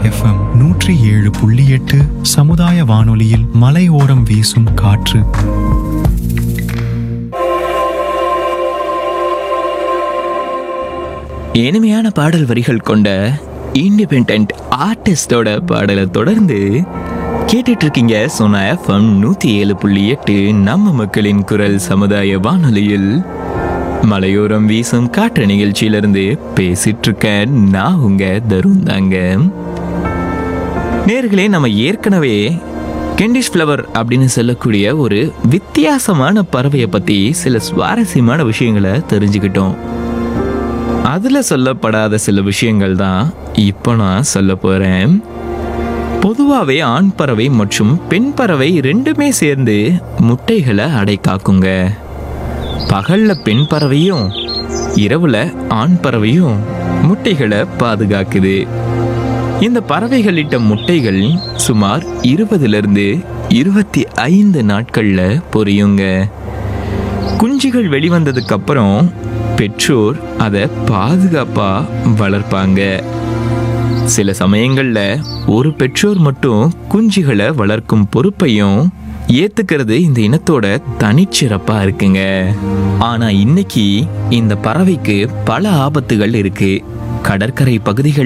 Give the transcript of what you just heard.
FM நூற்றி ஏழு புள்ளி எட்டு சமுதாய வானொலியில் மலையோரம் வீசும் காற்று இனிமையான பாடல் வரிகள் கொண்ட இண்டிபெண்ட் ஆர்டிஸ்டோட பாடலை தொடர்ந்து கேட்டுட்டு இருக்கீங்க சொன்ன எஃப்எம் நூத்தி ஏழு புள்ளி எட்டு நம்ம மக்களின் குரல் சமுதாய வானொலியில் மலையோரம் வீசும் காற்று நிகழ்ச்சியிலிருந்து பேசிட்டு இருக்கேன் நான் உங்க தருண் தாங்க நேர்களே நம்ம ஏற்கனவே கெண்டிஷ் ஃப்ளவர் அப்படின்னு சொல்லக்கூடிய ஒரு வித்தியாசமான பறவையை பத்தி சில சுவாரஸ்யமான விஷயங்களை தெரிஞ்சுக்கிட்டோம் அதுல சொல்லப்படாத சில விஷயங்கள் தான் இப்போ நான் சொல்ல போறேன் பொதுவாகவே ஆண் பறவை மற்றும் பெண் பறவை ரெண்டுமே சேர்ந்து முட்டைகளை அடை காக்குங்க பகல்ல பெண் பறவையும் இரவுல ஆண் பறவையும் முட்டைகளை பாதுகாக்குது இந்த பறவைகளிட்ட முட்டைகள் சுமார் இருபதுல இருந்து இருபத்தி ஐந்து நாட்கள்ல பொரியுங்க குஞ்சுகள் வெளிவந்ததுக்கு அப்புறம் பெற்றோர் அதை பாதுகாப்பா வளர்ப்பாங்க சில சமயங்கள்ல ஒரு பெற்றோர் மட்டும் குஞ்சுகளை வளர்க்கும் பொறுப்பையும் ஏத்துக்கிறது இந்த இனத்தோட தனிச்சிறப்பா இருக்குங்க ஆனா இன்னைக்கு இந்த பறவைக்கு பல ஆபத்துகள் இருக்கு கடற்கரை பகுதிகள்